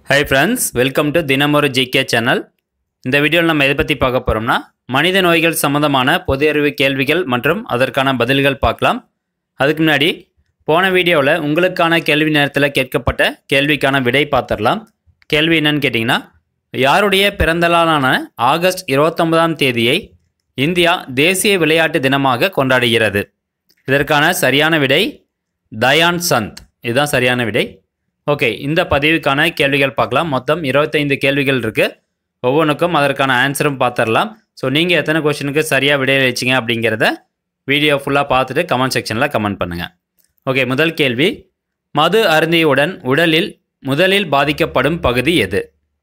hi friends welcome to தினமொரு GK channel இந்த வீடியோவில் நம்ம எதை பற்றி பார்க்க போகிறோம்னா மனித நோய்கள் சம்மந்தமான பொது அறிவு கேள்விகள் மற்றும் அதற்கான பதில்கள் பார்க்கலாம் அதுக்கு முன்னாடி போன வீடியோவில் உங்களுக்கான கேள்வி நேரத்தில் கேட்கப்பட்ட கேள்விக்கான விடை பார்த்துடலாம் கேள்வி என்னன்னு கேட்டிங்கன்னா யாருடைய பிறந்தநாளான ஆகஸ்ட் இருபத்தொன்பதாம் தேதியை இந்தியா தேசிய விளையாட்டு தினமாக கொண்டாடுகிறது இதற்கான சரியான விடை தயான் சந்த் இதுதான் சரியான விடை ஓகே இந்த பதிவுக்கான கேள்விகள் பார்க்கலாம் மொத்தம் இருபத்தைந்து கேள்விகள் இருக்குது ஒவ்வொன்றுக்கும் அதற்கான ஆன்சரும் பார்த்துடலாம் ஸோ நீங்கள் எத்தனை கொஷனுக்கு சரியாக விடையளிச்சிங்க அப்படிங்கிறத வீடியோ ஃபுல்லாக பார்த்துட்டு கமெண்ட் செக்ஷனில் கமெண்ட் பண்ணுங்கள் ஓகே முதல் கேள்வி மது அருந்தியவுடன் உடலில் முதலில் பாதிக்கப்படும் பகுதி எது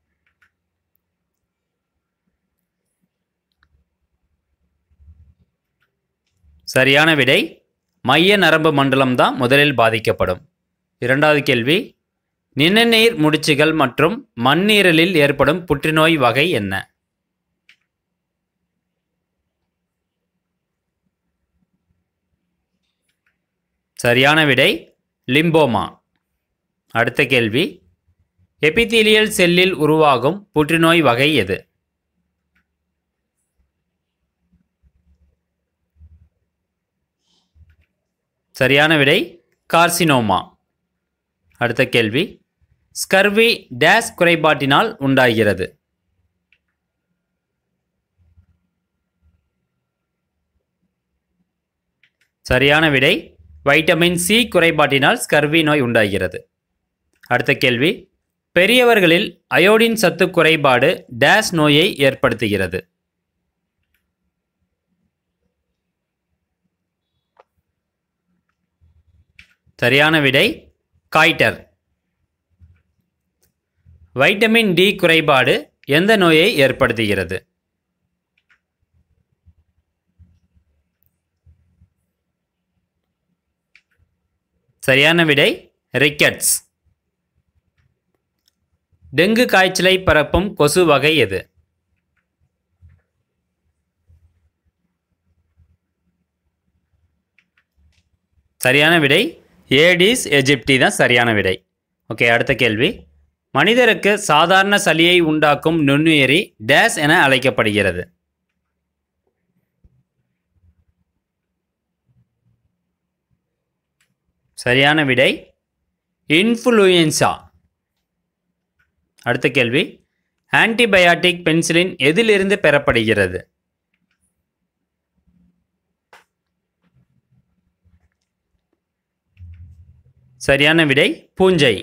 சரியான விடை மைய நரம்பு மண்டலம் தான் முதலில் பாதிக்கப்படும் இரண்டாவது கேள்வி நிணநீர் முடிச்சுகள் மற்றும் மண்ணீரலில் ஏற்படும் புற்றுநோய் வகை என்ன சரியான விடை லிம்போமா அடுத்த கேள்வி எபிதீலியல் செல்லில் உருவாகும் புற்றுநோய் வகை எது சரியான விடை கார்சினோமா அடுத்த கேள்வி ஸ்கர்வி டேஸ் குறைபாட்டினால் உண்டாகிறது சரியான விடை வைட்டமின் சி குறைபாட்டினால் ஸ்கர்வி நோய் உண்டாகிறது அடுத்த கேள்வி பெரியவர்களில் அயோடின் சத்து குறைபாடு டேஸ் நோயை ஏற்படுத்துகிறது சரியான விடை காய்டர் வைட்டமின் டி குறைபாடு எந்த நோயை ஏற்படுத்துகிறது சரியான விடை ரிக்கெட்ஸ் டெங்கு காய்ச்சலை பரப்பும் கொசு வகை எது சரியான விடை ஏடிஸ் எஜிப்டி தான் சரியான விடை ஓகே அடுத்த கேள்வி மனிதருக்கு சாதாரண சளியை உண்டாக்கும் நுண்ணுயிரி டேஸ் என அழைக்கப்படுகிறது சரியான விடை இன்ஃப்ளூயன்சா அடுத்த கேள்வி ஆன்டிபயாட்டிக் பென்சிலின் எதிலிருந்து பெறப்படுகிறது சரியான விடை பூஞ்சை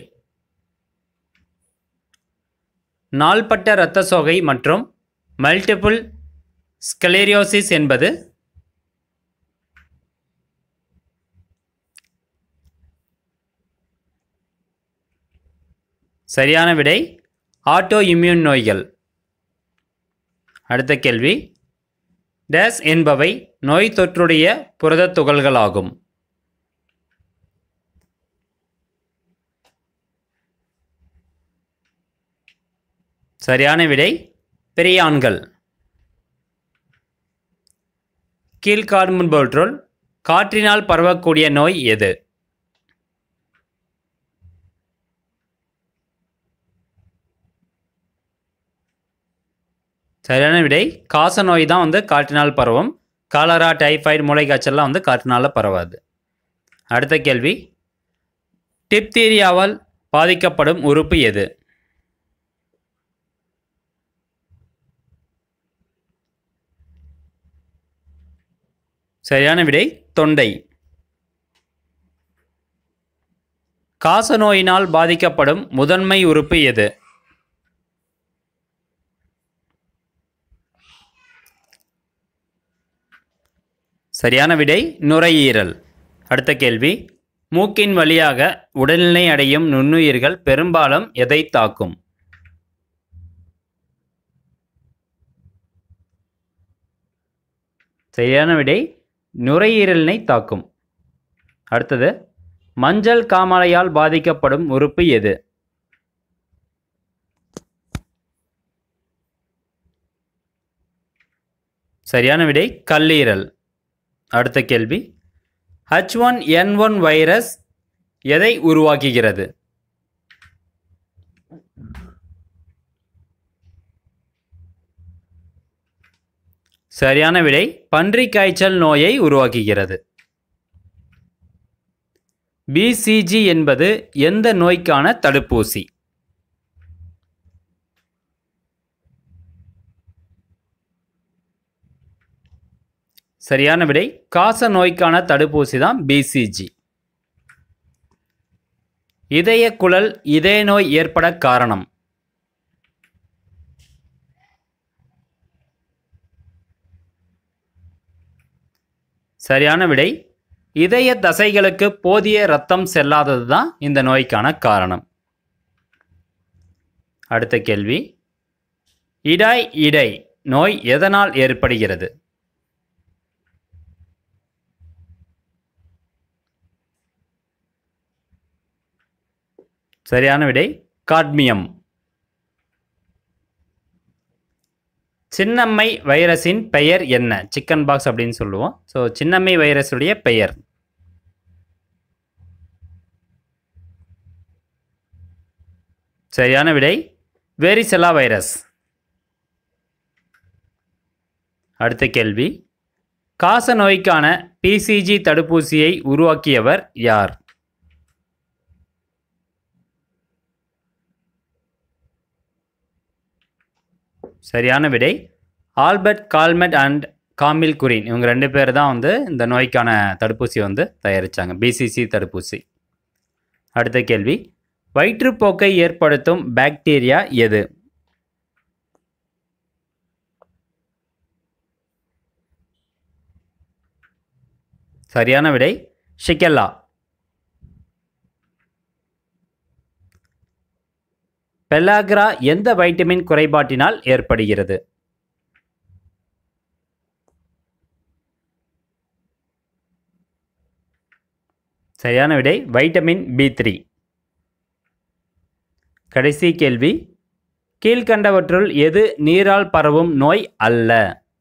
நாள்பட்ட இரத்த சோகை மற்றும் மல்டிபிள் ஸ்கலேரியோசிஸ் என்பது சரியான விடை ஆட்டோ இம்யூன் நோய்கள் அடுத்த கேள்வி டேஸ் என்பவை நோய் தொற்றுடைய புரதத் துகள்களாகும் சரியான விடை பெரியான்கள் கீழ்கார்பன்பொருள் காற்றினால் பரவக்கூடிய நோய் எது சரியான விடை காச நோய் தான் வந்து காற்றினால் பரவும் காலரா டைஃபாய்டு மூளைக்காய்ச்சல்லாம் வந்து காற்றினால் பரவாது அடுத்த கேள்வி டிப்தீரியாவால் பாதிக்கப்படும் உறுப்பு எது சரியான விடை தொண்டை காச நோயினால் பாதிக்கப்படும் முதன்மை உறுப்பு எது சரியான விடை நுரையீரல் அடுத்த கேள்வி மூக்கின் வழியாக உடல்நிலை அடையும் நுண்ணுயிர்கள் பெரும்பாலும் எதை தாக்கும் சரியான விடை நுரையீரலினை தாக்கும் அடுத்தது மஞ்சள் காமாலையால் பாதிக்கப்படும் உறுப்பு எது சரியான விடை கல்லீரல் அடுத்த கேள்வி H one N one virus எதை உருவாக்குகிறது சரியான விடை பன்றி காய்ச்சல் நோயை உருவாக்குகிறது பிசிஜி என்பது எந்த நோய்க்கான தடுப்பூசி சரியான விடை காச நோய்க்கான தடுப்பூசி தான் பிசிஜி இதய குழல் இதய நோய் ஏற்பட காரணம் சரியான விடை இதய தசைகளுக்கு போதிய இரத்தம் செல்லாதது தான் இந்த நோய்க்கான காரணம் அடுத்த கேள்வி இடாய் இடை நோய் எதனால் ஏற்படுகிறது சரியான விடை காட்மியம் சின்னம்மை வைரஸின் பெயர் என்ன சிக்கன் பாக்ஸ் அப்படின்னு சொல்லுவோம் ஸோ சின்னம்மை வைரஸுடைய பெயர் சரியான விடை வேரிசெலா வைரஸ் அடுத்த கேள்வி காச நோய்க்கான பிசிஜி தடுப்பூசியை உருவாக்கியவர் யார் சரியான விடை Albert Calmette and Camille Guerin இவங்க ரெண்டு பேர் தான் வந்து இந்த நோய்க்கான தடுப்பூசி வந்து தயாரித்தாங்க பிசிசி தடுப்பூசி அடுத்த கேள்வி வயிற்றுப்போக்கை ஏற்படுத்தும் பாக்டீரியா எது சரியான விடை ஷிகெல்லா பெலாக்ரா எந்த வைட்டமின் குறைபாட்டினால் ஏற்படுகிறது சரியான விடை வைட்டமின் பி த்ரீ கடைசி கேள்வி கீழ்கண்டவற்றுள் எது நீரால் பரவும் நோய் அல்ல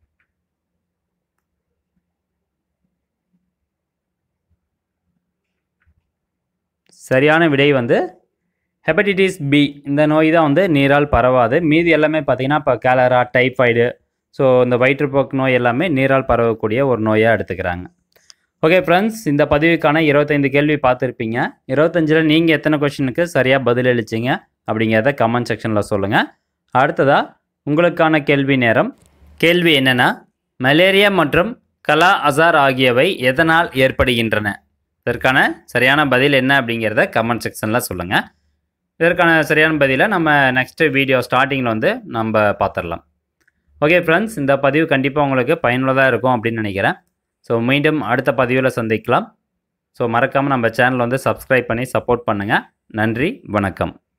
சரியான விடை வந்து ஹெப்படைட்டிஸ் பி இந்த நோய் தான் வந்து நீரால் பரவாது மீதி எல்லாமே பார்த்தீங்கன்னா இப்போ கேலரா டைஃபாய்டு ஸோ இந்த வயிற்றுப்போக்கு நோய் எல்லாமே நீரால் பரவக்கூடிய ஒரு நோயாக எடுத்துக்கிறாங்க ஓகே ஃப்ரெண்ட்ஸ் இந்த பதிவுக்கான இருபத்தைந்து கேள்வி பார்த்துருப்பீங்க இருபத்தஞ்சில் நீங்கள் எத்தனை கொஷினுக்கு சரியாக பதில் அளிச்சிங்க அப்படிங்கிறத கமெண்ட் செக்ஷனில் சொல்லுங்கள் அடுத்ததாக உங்களுக்கான கேள்வி நேரம் கேள்வி என்னென்னா மலேரியா மற்றும் கலா அசார் ஆகியவை எதனால் ஏற்படுகின்றன இதற்கான சரியான பதில் என்ன அப்படிங்கிறத கமெண்ட் செக்ஷனில் சொல்லுங்கள் இதற்கான சரியான பதிலை நம்ம நெக்ஸ்ட்டு வீடியோ ஸ்டார்டிங்கில் வந்து நம்ம பார்த்துடலாம் ஓகே ஃப்ரெண்ட்ஸ் இந்த பதிவு கண்டிப்பாக உங்களுக்கு பயனுள்ளதாக இருக்கும் அப்படின்னு நினைக்கிறேன் ஸோ மீண்டும் அடுத்த பதிவில் சந்திக்கலாம் ஸோ மறக்காமல் நம்ம சேனல் வந்து சப்ஸ்கிரைப் பண்ணி சப்போர்ட் பண்ணுங்கள் நன்றி வணக்கம்